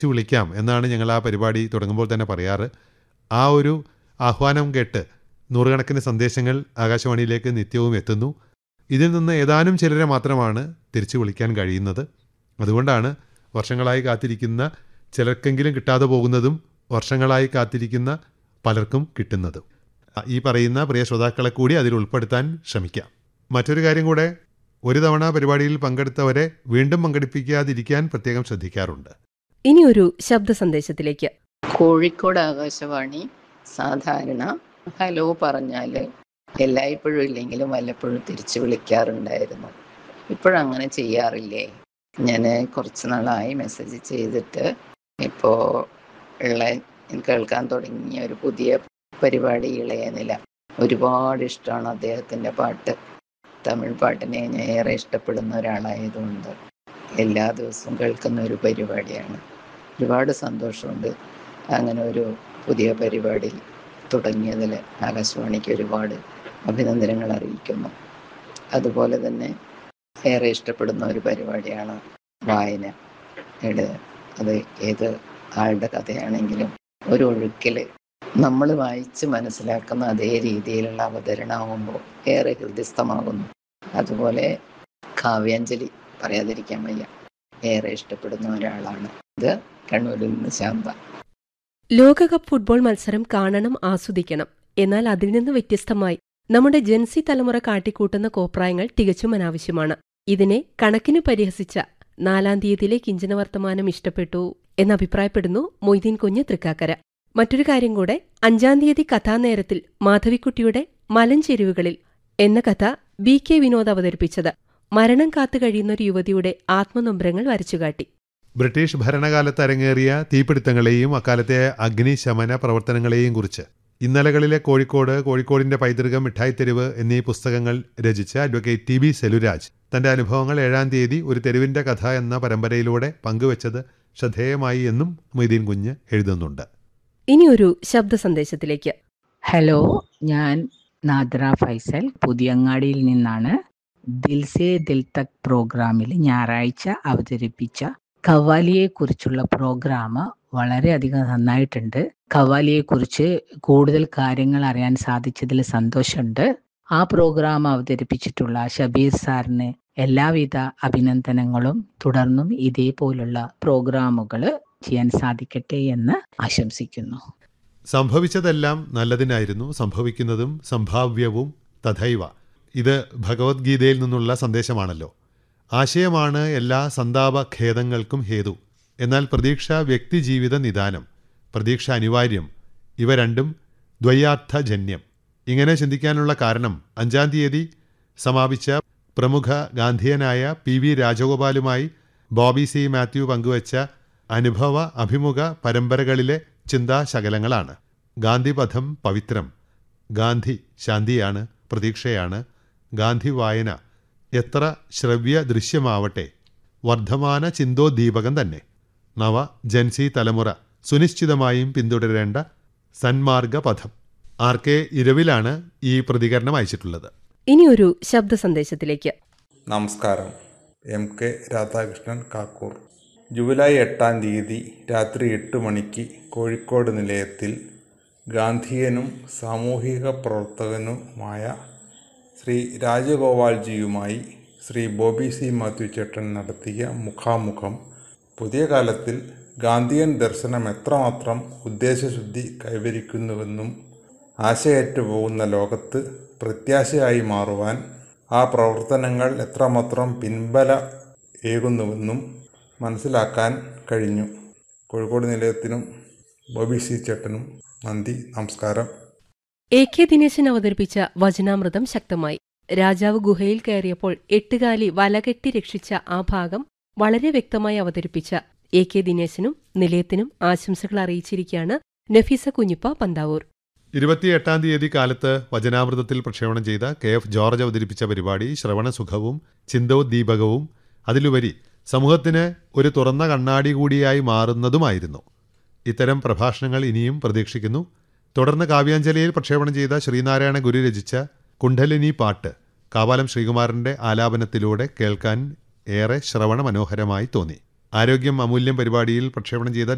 വിളിക്കാം എന്നാണ് ഞങ്ങൾ ആ പരിപാടി തുടങ്ങുമ്പോൾ തന്നെ പറയാറ് ആ ഒരു ആഹ്വാനം കേട്ട് നൂറുകണക്കിന് സന്ദേശങ്ങൾ ആകാശവാണിയിലേക്ക് നിത്യവും എത്തുന്നു ഇതിൽ നിന്ന് ഏതാനും ചിലരെ മാത്രമാണ് തിരിച്ചു വിളിക്കാൻ കഴിയുന്നത് അതുകൊണ്ടാണ് വർഷങ്ങളായി കാത്തിരിക്കുന്ന ചിലർക്കെങ്കിലും കിട്ടാതെ പോകുന്നതും വർഷങ്ങളായി കാത്തിരിക്കുന്ന പലർക്കും കിട്ടുന്നതും ഈ പറയുന്ന പ്രിയ ശ്രോതാക്കളെ കൂടി അതിൽ ഉൾപ്പെടുത്താൻ ശ്രമിക്കാം മറ്റൊരു കാര്യം കൂടെ ഒരു തവണ പരിപാടിയിൽ പങ്കെടുത്തവരെ വീണ്ടും പങ്കെടുപ്പിക്കാതിരിക്കാൻ പ്രത്യേകം ശ്രദ്ധിക്കാറുണ്ട് ഇനി ഒരു ശബ്ദ സന്ദേശത്തിലേക്ക് കോഴിക്കോട് ആകാശവാണി സാധാരണ ഹലോ പറഞ്ഞാൽ എല്ലായ്പ്പോഴും ഇല്ലെങ്കിലും വല്ലപ്പോഴും തിരിച്ചു വിളിക്കാറുണ്ടായിരുന്നു ഇപ്പോഴങ്ങനെ ചെയ്യാറില്ലേ ഞാൻ കുറച്ച് നാളായി മെസ്സേജ് ചെയ്തിട്ട് ഇപ്പോൾ ഉള്ള കേൾക്കാൻ തുടങ്ങിയ ഒരു പുതിയ പരിപാടി ഇളയ നില ഒരുപാട് ഇഷ്ടമാണ് അദ്ദേഹത്തിൻ്റെ പാട്ട് തമിഴ് പാട്ടിനെ ഞാൻ ഏറെ ഇഷ്ടപ്പെടുന്ന ഒരാളായതുകൊണ്ട് എല്ലാ ദിവസവും കേൾക്കുന്ന ഒരു പരിപാടിയാണ് ഒരുപാട് സന്തോഷമുണ്ട് അങ്ങനെ ഒരു പുതിയ പരിപാടി തുടങ്ങിയതിൽ ആകാശവാണിക്ക് ഒരുപാട് അഭിനന്ദനങ്ങൾ അറിയിക്കുന്നു അതുപോലെ തന്നെ ഏറെ ഇഷ്ടപ്പെടുന്ന ഒരു പരിപാടിയാണ് വായന യുടെ അത് ഏത് ആളുടെ കഥയാണെങ്കിലും ഒരു ഒഴുക്കിൽ നമ്മൾ വായിച്ച് മനസ്സിലാക്കുന്ന അതേ രീതിയിലുള്ള അവതരണമാകുമ്പോൾ ഏറെ ഹൃദയസ്ഥമാകുന്നു അതുപോലെ കാവ്യാഞ്ജലി പറയാതിരിക്കാൻ വയ്യ ഏറെ ഇഷ്ടപ്പെടുന്ന ഒരാളാണ് ഇത് കണ്ണൂരിൽ നിന്ന് ശാന്ത ലോകകപ്പ് ഫുട്ബോൾ മത്സരം കാണണം ആസ്വദിക്കണം എന്നാൽ അതിൽ നിന്ന് വ്യത്യസ്തമായി നമ്മുടെ ജൻസി തലമുറ കാട്ടിക്കൂട്ടുന്ന കോപ്രായങ്ങൾ തികച്ചും അനാവശ്യമാണ് ഇതിനെ കണക്കിന് പരിഹസിച്ച നാലാം തീയതിയിലെ കിഞ്ചന വർത്തമാനം ഇഷ്ടപ്പെട്ടു എന്നഭിപ്രായപ്പെടുന്നു മൊയ്തീൻ കുഞ്ഞ് തൃക്കാക്കര മറ്റൊരു കാര്യം കൂടെ അഞ്ചാം തീയതി കഥാനേരത്തിൽ മാധവിക്കുട്ടിയുടെ മലഞ്ചെരുവുകളിൽ എന്ന കഥ ബി കെ വിനോദ് അവതരിപ്പിച്ചത് മരണം കാത്തു കഴിയുന്ന ഒരു യുവതിയുടെ ആത്മനൊമ്പരങ്ങൾ വരച്ചുകാട്ടി ബ്രിട്ടീഷ് ഭരണകാലത്ത് അരങ്ങേറിയ തീപിടുത്തങ്ങളെയും അക്കാലത്തെ അഗ്നിശമന പ്രവർത്തനങ്ങളെയും കുറിച്ച് ഇന്നലകളിലെ കോഴിക്കോട് കോഴിക്കോടിന്റെ പൈതൃകം മിഠായിത്തെരുവ് എന്നീ പുസ്തകങ്ങൾ രചിച്ച അഡ്വക്കേറ്റ് ടി ബി സെലുരാജ് തന്റെ അനുഭവങ്ങൾ ഏഴാം തീയതി ഒരു തെരുവിന്റെ കഥ എന്ന പരമ്പരയിലൂടെ പങ്കുവച്ചത് ശ്രദ്ധേയമായി എന്നും മൊയ്തീൻ കുഞ്ഞ് എഴുതുന്നുണ്ട് ഇനി ഒരു ശബ്ദ സന്ദേശത്തിലേക്ക് ഹലോ ഞാൻ നാദ്ര ഫൈസൽ പുതിയങ്ങാടിയിൽ നിന്നാണ് ദിൽസേ ദിൽ തക് പ്രോഗ്രാമിൽ ഞായറാഴ്ച അവതരിപ്പിച്ച കവാലിയെ കുറിച്ചുള്ള പ്രോഗ്രാം വളരെയധികം നന്നായിട്ടുണ്ട് കവാലിയെ കുറിച്ച് കൂടുതൽ കാര്യങ്ങൾ അറിയാൻ സാധിച്ചതിൽ സന്തോഷമുണ്ട് ആ പ്രോഗ്രാം അവതരിപ്പിച്ചിട്ടുള്ള ഷബീർ സാറിന് എല്ലാവിധ അഭിനന്ദനങ്ങളും തുടർന്നും ഇതേപോലുള്ള പ്രോഗ്രാമുകൾ ചെയ്യാൻ സാധിക്കട്ടെ എന്ന് ആശംസിക്കുന്നു സംഭവിച്ചതെല്ലാം നല്ലതിനായിരുന്നു സംഭവിക്കുന്നതും സംഭാവ്യവും തഥൈവ ഇത് ഭഗവത്ഗീതയിൽ നിന്നുള്ള സന്ദേശമാണല്ലോ ആശയമാണ് എല്ലാ സന്താപ ഖേദങ്ങൾക്കും ഹേതു എന്നാൽ പ്രതീക്ഷ വ്യക്തിജീവിത നിദാനം പ്രതീക്ഷ അനിവാര്യം ഇവ രണ്ടും ദ്വയാർത്ഥജന്യം ഇങ്ങനെ ചിന്തിക്കാനുള്ള കാരണം അഞ്ചാം തീയതി സമാപിച്ച പ്രമുഖ ഗാന്ധിയനായ പി വി രാജഗോപാലുമായി ബോബി സി മാത്യു പങ്കുവച്ച അനുഭവ അഭിമുഖ പരമ്പരകളിലെ ചിന്താശകലങ്ങളാണ് ഗാന്ധിപഥം പവിത്രം ഗാന്ധി ശാന്തിയാണ് പ്രതീക്ഷയാണ് ഗാന്ധി വായന എത്ര ശ്രവ്യ ദൃശ്യമാവട്ടെ വർദ്ധമാന ചിന്തോദ്ദീപകം തന്നെ നവ ജൻസി തലമുറ സുനിശ്ചിതമായും പിന്തുടരേണ്ട സന്മാർഗപഥം ആർ കെ ഇരവിലാണ് ഈ പ്രതികരണം അയച്ചിട്ടുള്ളത് ഇനി ഒരു ശബ്ദ സന്ദേശത്തിലേക്ക് നമസ്കാരം M K Radhakrishnan Kakkur July എട്ടാം തീയതി രാത്രി എട്ട് മണിക്ക് കോഴിക്കോട് നിലയത്തിൽ ഗാന്ധിയനും സാമൂഹിക പ്രവർത്തകനുമായ ശ്രീ രാജഗോപാൽജിയുമായി ശ്രീ ബോബി സി മാത്യു ചേട്ടൻ നടത്തിയ മുഖാമുഖം പുതിയ കാലത്തിൽ ഗാന്ധിയൻ ദർശനം എത്രമാത്രം ഉദ്ദേശശുദ്ധി കൈവരിക്കുന്നുവെന്നും ആശയറ്റു പോകുന്ന ലോകത്ത് പ്രത്യാശയായി മാറുവാൻ ആ പ്രവർത്തനങ്ങൾ എത്രമാത്രം പിൻബല ഏകുന്നുവെന്നും മനസ്സിലാക്കാൻ കഴിഞ്ഞു കോഴിക്കോട് നിലയത്തിനും ബോബി സി ചേട്ടനും നന്ദി നമസ്കാരം എ കെ ദിനേശൻ അവതരിപ്പിച്ച വചനാമൃതം ശക്തമായി രാജാവ് ഗുഹയിൽ കയറിയപ്പോൾ എട്ടുകാലി വലകെട്ടി രക്ഷിച്ച ആ ഭാഗം വളരെ വ്യക്തമായി അവതരിപ്പിച്ച എ കെ ദിനേശനും നിലയത്തിനും ആശംസകൾ അറിയിച്ചിരിക്കുകയാണ് നഫീസ കുഞ്ഞിപ്പ പന്താവൂർ ഇരുപത്തിയെട്ടാം തീയതി കാലത്ത് വചനാമൃതത്തിൽ പ്രക്ഷേപണം ചെയ്ത കെ എഫ് ജോർജ് അവതരിപ്പിച്ച പരിപാടി ശ്രവണസുഖവും ചിന്തോദ്ദീപകവും അതിലുപരി സമൂഹത്തിന് ഒരു തുറന്ന കണ്ണാടി കൂടിയായി മാറുന്നതുമായിരുന്നു ഇത്തരം പ്രഭാഷണങ്ങൾ ഇനിയും പ്രതീക്ഷിക്കുന്നു തുടർന്ന് കാവ്യാഞ്ജലിയിൽ പ്രക്ഷേപണം ചെയ്ത ശ്രീനാരായണ ഗുരു രചിച്ച കുണ്ഡലിനി പാട്ട് കാവാലം ശ്രീകുമാരന്റെ ആലാപനത്തിലൂടെ കേൾക്കാൻ ഏറെ ശ്രവണ മനോഹരമായി തോന്നി ആരോഗ്യം അമൂല്യം പരിപാടിയിൽ പ്രക്ഷേപണം ചെയ്ത